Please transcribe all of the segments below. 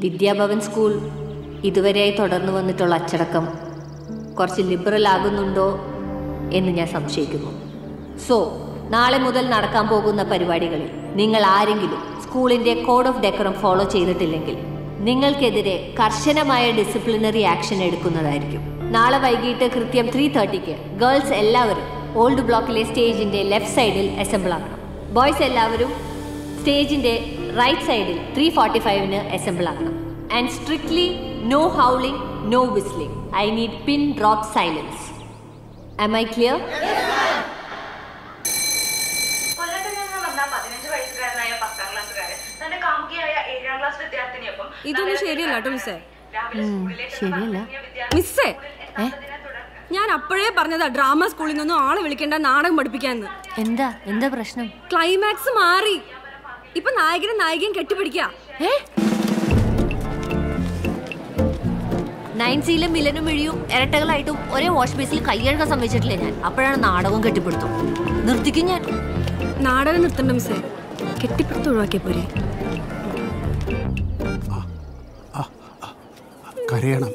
Vidyabhavan school ഇതുവരെയായി തുടർന്നു വന്നിട്ടുള്ള അച്ചടക്കം കുറച്ച് ലിബറൽ ആകുന്നുണ്ടോ എന്ന് ഞാൻ സംശയിക്കുന്നു സോ നാളെ മുതൽ നടക്കാൻ പോകുന്ന പരിപാടികളിൽ നിങ്ങൾ ആരെങ്കിലും സ്കൂളിന്റെ കോഡ് ഓഫ് ഡെക്കറം ഫോളോ ചെയ്തിട്ടില്ലെങ്കിൽ നിങ്ങൾക്കെതിരെ കർശനമായ ഡിസിപ്ലിനറി ആക്ഷൻ എടുക്കുന്നതായിരിക്കും നാളെ വൈകിട്ട് കൃത്യം ത്രീ തേർട്ടിക്ക് ഗേൾസ് എല്ലാവരും ഓൾഡ് ബ്ലോക്കിലെ സ്റ്റേജിന്റെ ലെഫ്റ്റ് സൈഡിൽ അസംബിൾ ആക്കണം ബോയ്സ് എല്ലാവരും സ്റ്റേജിന്റെ റൈറ്റ് സൈഡിൽ ത്രീ ഫോർട്ടി ഫൈവിന് അസംബിൾ ആക്കണം and strictly no howling no whistling I need pin drop silence am I clear കൊല്ലത്തിൽ നിന്ന് വന്ന പതിനഞ്ച് വയസ്സുകാരനായ പത്താം ക്ലാസ്സുകാരൻ തന്റെ കാമുകിയായ ഏഴാം ക്ലാസ് വിദ്യാർത്ഥിനിയൊപ്പം ഇതൊന്നും ശരിയല്ല കേട്ടോ മിസ്സേ രാവിലെ സ്കൂളിലേക്ക് ശരിയല്ല മിസ്സേ ഞാൻ അപ്പോഴേ പറഞ്ഞതാ ഡ്രാമ സ്കൂളിൽ നിന്നും ആളെ വിളിക്കേണ്ട നാടകം പഠിപ്പിക്കാന്ന് എന്താ എന്താ പ്രശ്നം ക്ലൈമാക്സ് മാറി ഇപ്പൊ നായകനും നായികയും കെട്ടിപ്പിടിക്കുക ഏ നയൻസിയിലും വില്ലനും മിഴിയും ഇരട്ടകളായിട്ടും ഒരേ വാഷ് ബേസിൽ കൈകഴുകാൻ സമ്മതിച്ചിട്ടില്ല ഞാൻ അപ്പോഴാണ് നാടകം കെട്ടിപ്പിടുത്തും നിർത്തിക്കും ഞാൻ നാടകം നിർത്തണ്ട മിസ്സേ കെട്ടിപ്പിടുത്ത് ഒഴിവാക്കിയ പോരെ കരയണം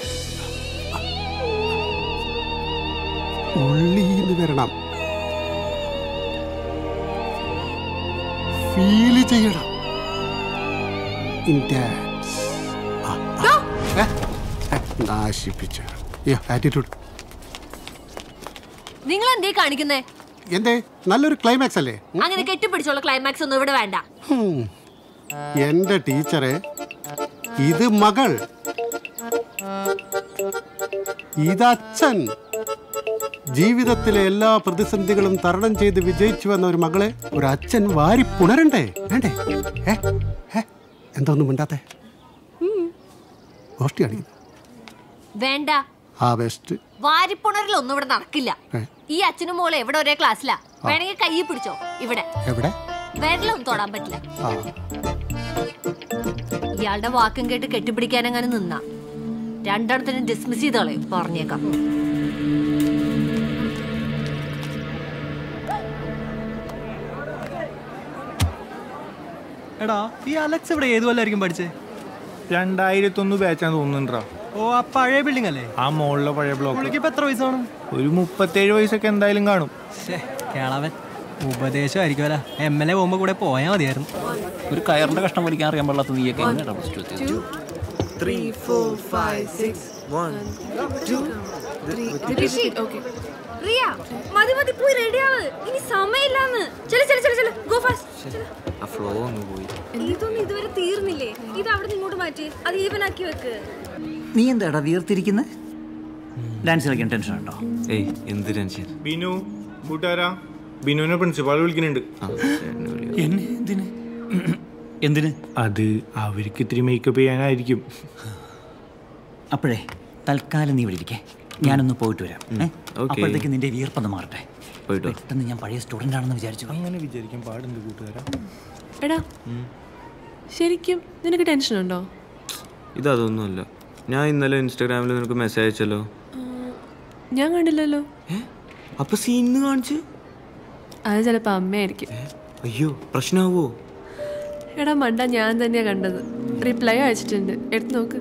ഉള്ളീന്ന് വരണം ഫീല് ചെയ്യണം Intense. ആ, ആ. ഏ, ഏ, നാശിപ്പിച്ച ആറ്റിറ്റ്യൂഡ് നിങ്ങൾ എന്തേ കാണിക്കുന്നേ എന്തേ നല്ലൊരു ക്ലൈമാക്സ് അല്ലേ അങ്ങനെ കെട്ടിപ്പിടിച്ചുള്ള ക്ലൈമാക്സ് ഒന്നും ഇവിടെ വേണ്ട ഹും. എന്റെ ടീച്ചറെ ഇത് മകൾ ഇതച്ഛൻ ജീവിതത്തിലെ എല്ലാ പ്രതിസന്ധികളും തരണം ചെയ്ത് വിജയിച്ചു വന്ന ഒരു മകളെ ഒരു അച്ഛൻ വാരി പുണരണ്ടേ വേണ്ടേ ഏ ഏ എന്താ ഒന്നും മിണ്ടാത്തെ ഗോഷ്ടി കാണിക്കുന്നു വേണ്ട ആ ബെസ്റ്റ് വാരിപ്പുണരിലൊന്നും ഇവിടെ നടക്കില്ല ഏ. ഈ അച്ഛനും മോളെ എവിടെ ഒരേ ക്ലാസ്സിലാ വേണമെങ്കിൽ കൈ പിടിച്ചോ ഇവിടെ എവിടെ വിരലൊന്നും തൊടാൻ പറ്റില്ല ആ ഇയാളുടെ വാക്കും കേട്ട് കെട്ടിപ്പിടിക്കാനങ്ങനെ നിന്ന രണ്ടെണ്ണത്തിനും ഡിസ്മിസ് ചെയ്ത് കളയും പറഞ്ഞേക്കാം എടാ ഈ അലക്സ് ഇവിടെ ഏത് കൊല്ലായിരിക്കും പഠിച്ചേ രണ്ടായിരത്തി ഒന്ന് ബാച്ചാന്ന് തോന്നുന്നുണ്ടാ ഓ ആ പഴയ ബിൽഡിംഗ് അല്ലേ ആ മുകളിലെ പഴയ ബ്ലോക്ക് പുള്ളിക്ക് ഇപ്പൊ എത്ര വയസ്സാണ് ഒരു മുപ്പത്തേഴ് വയസ്സൊക്കെ എന്തായാലും കാണും ശ്ശേ, കേളവൻ ഉപദേശമായിരിക്കുമല്ല എം എൽ എ പോകുമ്പോ കൂടെ പോയാ മതിയായിരുന്നു ഒരു കയറിന്റെ കഷ്ണം വലിക്കാൻ അറിയാൻ പാടില്ലാത്ത നീയൊക്കെ എങ്ങനെയാ പ്ലസ് ടു എത്തിയത് റിയ മതി മതി പോയി റെഡിയാവ് ഇനി സമയമില്ലാന്ന് ചെല ചെല ചെല ചെല ഗോ ഫാസ്റ്റ് ആ ഫ്ലോ ഒന്ന് പോയി ഇതൊന്നും ഇതുവരെ തീർന്നില്ലേ ഇത് അവിടെ നിന്ന് ഇങ്ങോട്ട് മാറ്റി അത് ഈവൻ ആക്കി വെക്ക് നീ എന്താടാ വീർത്തിരിക്കുന്നത് ഡാൻസ് കളിക്കാൻ ടെൻഷൻ ഉണ്ടോ ഏയ് എന്ത് ടെൻഷൻ ബിനു കൂട്ടുകാരാ ബിനുവിനെ പ്രിൻസിപ്പാൾ വിളിക്കുന്നുണ്ട് എന്നെ എന്തിന് എന്തിന് അത് അവർക്ക് ഇത്തിരി മേക്കപ്പ് ചെയ്യാനായിരിക്കും അപ്പോഴേ തൽക്കാലം നീ ഇവിടെ ഇരിക്കേ ഞാനൊന്ന് പോയിട്ട് വരാം ഏ? ഓക്കേ. അപ്പോഴത്തേക്ക് നിന്റെ വിയർപ്പൊന്ന് മാറട്ടെ പോയിട്ടോ. പെട്ടെന്ന് ഞാൻ പഴയ സ്റ്റുഡന്റ് ആണെന്ന് വിചാരിച്ചു അങ്ങനെ വിചാരിക്കാൻ പാടുണ്ട് കൂട്ടുകാരാ എടാ ശരിക്കും നിനക്ക് ടെൻഷൻ ഉണ്ടോ ഇതൊന്നുമല്ല ഞാൻ ഇന്നലെ ഇൻസ്റ്റാഗ്രാമിൽ നിനക്ക് മെസ്സേജ് അയച്ചല്ലോ ഞാൻ കണ്ടില്ലല്ലോ ഏ അപ്പൊ സീൻ കാണിച്ച് അത് ചിലപ്പോൾ അമ്മയായിരിക്കും അയ്യോ പ്രശ്നമാവോ എടാ മണ്ട ഞാൻ തന്നെയാ കണ്ടത് റിപ്ലൈ അയച്ചിട്ടുണ്ട് എടുത്ത് നോക്ക്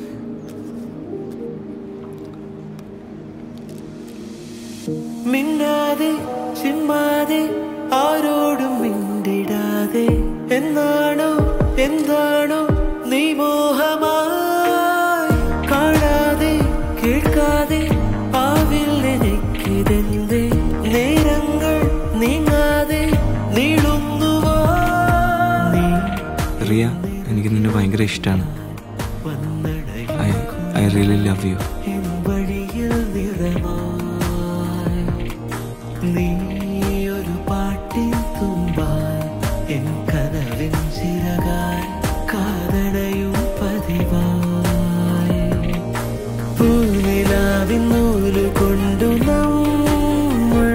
മിണ്ടാതെ ചിമ്മാതെ ആരോടും മിണ്ടിടാതെ എന്നാണോ എന്താണോ നീ മോഹമായി കാണാതെ കേൾക്കാതെ ആവില്ലെനിക്കിതെന്തേ നേരങ്ങൾ നീങ്ങാതെ നീളുന്നുവോ നീ റിയ എനിക്ക് നിന്നെ ഭയങ്കര ഇഷ്ടമാണ് I I really love you എൻ വഴിയിൽ നിറമായി നീ ഒരു പാട്ടിൻ തുമ്പായി എൻ കനവിൻ ചിറകായി കാതടയും പതിവായി പൂനിലാവിൻ നൂല് കൊണ്ടു നമ്മൾ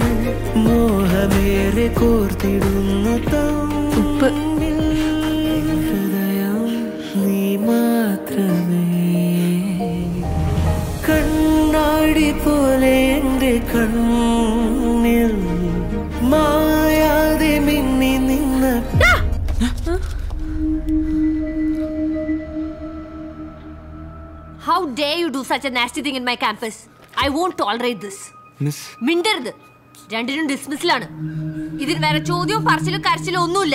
മോഹമേറെ കോർത്തിടുന്നു തമ്മിൽ ഹൃദയം നീ മാത്രമേ കണ്ണാടി പോലെ എൻ്റെ കണ്ണിൽ മായാതെ മിന്നി നിന്ന how dare you do such a nasty thing in my campus I won't tolerate this miss മിണ്ടരുത് രണ്ടിനും ഡിസ്മിസിലാണ് ഇതിന് വേറെ ചോദ്യവും പറച്ചിലും കരച്ചിലും ഒന്നുമില്ല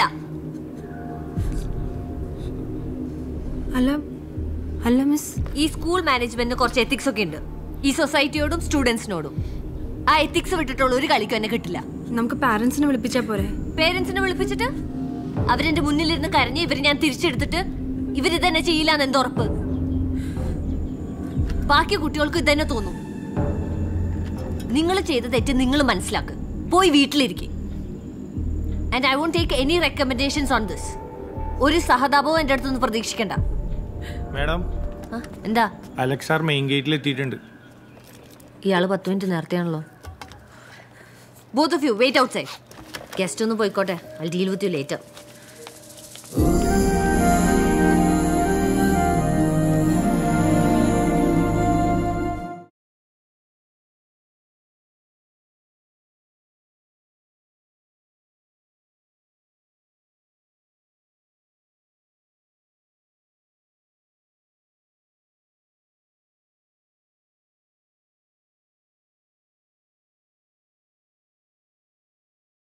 അല്ല അല്ല മിസ് ഈ സ്കൂൾ മാനേജ്മെന്റിന് കുറച്ച് എത്തിക്സ് ഒക്കെ ഉണ്ട് ഈ സൊസൈറ്റിയോടും സ്റ്റുഡൻസിനോടും ആ എത്തിക്സ് വിട്ടിട്ടുള്ള ഒരു കളിക്കും എന്നെ കിട്ടില്ല നമുക്ക് പാരന്റ്സിനെ വിളിപ്പിച്ചാ പോരെ പേരൻസിനെ വിളിപ്പിച്ചിട്ട് അവരെന്റെ മുന്നിലിരുന്ന് കരഞ്ഞ് ഇവര് ഞാൻ തിരിച്ചെടുത്തിട്ട് ഇവരിതന്നെ ചെയ്യില്ല എന്ന് എന്തുറപ്പ് ബാക്കി കുട്ടികൾക്ക് ഇതന്നെ തോന്നും നിങ്ങൾ ചെയ്ത തെറ്റ് നിങ്ങൾ മനസ്സിലാക്ക് പോയി വീട്ടിലിരിക്കും and I won't take any recommendations on this ഒരു സഹതാപവും എൻ്റെ അടുത്തൊന്നും പ്രതീക്ഷിക്കണ്ട മാഡം ആ, എന്താ അലക്സ് സാർ മെയിൻ ഗേറ്റിൽ എത്തിയിട്ടുണ്ട് ഇയാള് പത്ത് മിനിറ്റ് നേരത്തെയാണല്ലോ both of you wait outside guest ഒന്ന് പോയിക്കോട്ടെ I deal with you later